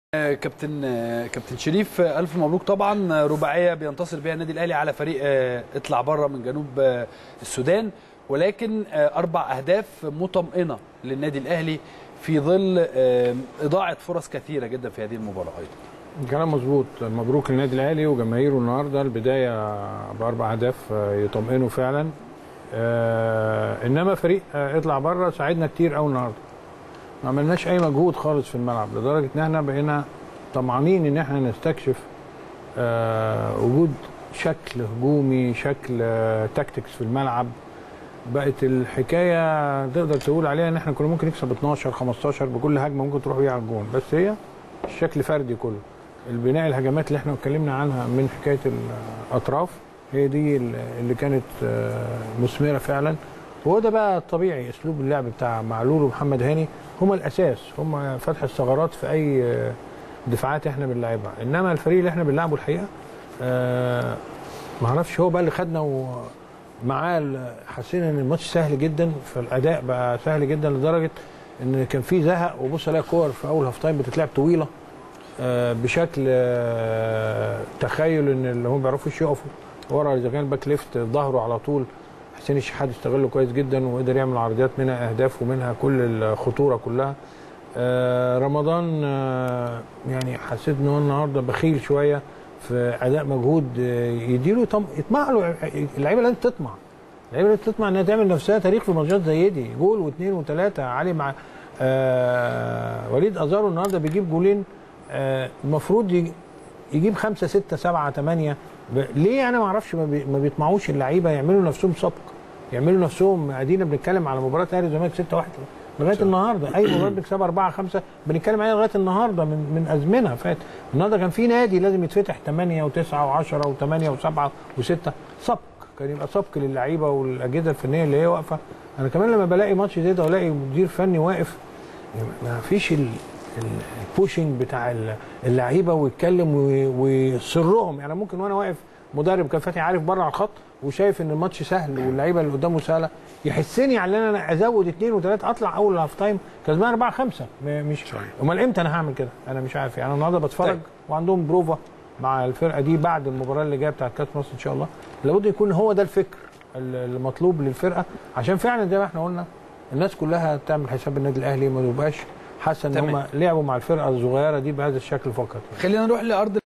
آه، كابتن آه، كابتن شريف آه، الف مبروك طبعا آه، رباعيه بينتصر بها النادي الاهلي على فريق آه، اطلع بره من جنوب آه، السودان ولكن آه، اربع اهداف مطمئنه للنادي الاهلي في ظل آه، اضاعه فرص كثيره جدا في هذه المباراه ايضا كلام مظبوط مبروك للنادي الاهلي وجماهيره النهارده البدايه باربع اهداف آه، يطمئنوا فعلا آه انما فريق آه اطلع بره ساعدنا كتير قوي النهارده ما عملناش اي مجهود خالص في الملعب لدرجه ان احنا بقينا طمعانين ان احنا نستكشف آه وجود شكل هجومي شكل آه تاكتكس في الملعب بقت الحكايه تقدر تقول عليها ان احنا كنا ممكن نكسب 12 15 بكل هجمه ممكن تروح بيها على الجون بس هي الشكل فردي كله البناء الهجمات اللي احنا اتكلمنا عنها من حكايه الاطراف هي دي اللي كانت آه، مثمره فعلا وهو ده بقى الطبيعي اسلوب اللعب بتاع معلول ومحمد هاني هما الاساس هما فتح الثغرات في اي آه، دفاعات احنا بنلعبها انما الفريق اللي احنا بنلعبه الحقيقه آه، ما اعرفش هو بقى اللي خدنا ومعاه ال- حسينا ان الماتش سهل جدا فالاداء بقى سهل جدا لدرجه ان كان في زهق وبص الاقي كور في اول هاف تايم بتتلعب طويله آه، بشكل آه، تخيل ان اللي هم ما بيعرفوش يقفوا ورا اذا كان الباك ليفت ظهره على طول حسين الشحات استغله كويس جدا وقدر يعمل عرضيات منها اهداف ومنها كل الخطوره كلها آه، رمضان آه، يعني حسيت ان هو النهارده بخيل شويه في اداء مجهود آه، يديله يطم- يطمع له اللعيبه لازم تطمع اللعيبه لازم تطمع انها تعمل نفسها تاريخ في ماتشات زي دي جول واثنين وثلاثه علي مع آه وليد ازارو النهارده بيجيب جولين آه المفروض يج- يجيب خمسه سته سبعه ثمانيه ب... ليه انا ما اعرفش ما, بي... ما بيطمعوش اللعيبه يعملوا نفسهم سبق يعملوا نفسهم ادينا بنتكلم على مباراه اهلي والزمالك 6 1 لغايه النهارده اي مباراه بنكسبها 4 5 بنتكلم عليها لغايه النهارده من من ازمنه فات النهارده كان في نادي لازم يتفتح 8 و9 و10 و8 و7 و6 سبق كان يبقى سبق للعيبه والاجهزه الفنيه اللي هي واقفه انا كمان لما بلاقي ماتش زي ده والاقي مدير فني واقف ما فيش ال- ال- البوشنج بتاع ال- اللعيبه ويتكلم وي- ويصرهم يعني ممكن وانا واقف مدرب كان فاتح عارف بره على الخط وشايف ان الماتش سهل واللعيبه اللي قدامه سهله يحسني على ان انا ازود اثنين وثلاثه اطلع اول هاف تايم كسبان اربعه خمسه م- مش امال امتى انا هعمل كده؟ انا مش عارف يعني النهارده بتفرج طيب. وعندهم بروفا مع الفرقه دي بعد المباراه اللي جايه بتاعت كاس مصر ان شاء الله لابد يكون هو ده الفكر ال- المطلوب للفرقه عشان فعلا زي ما احنا قلنا الناس كلها تعمل حساب النادي الاهلي ما تبقاش حاسه ان تمام. هم لعبوا مع الفرقه الصغيره دي بهذا الشكل فقط خلينا نروح لارض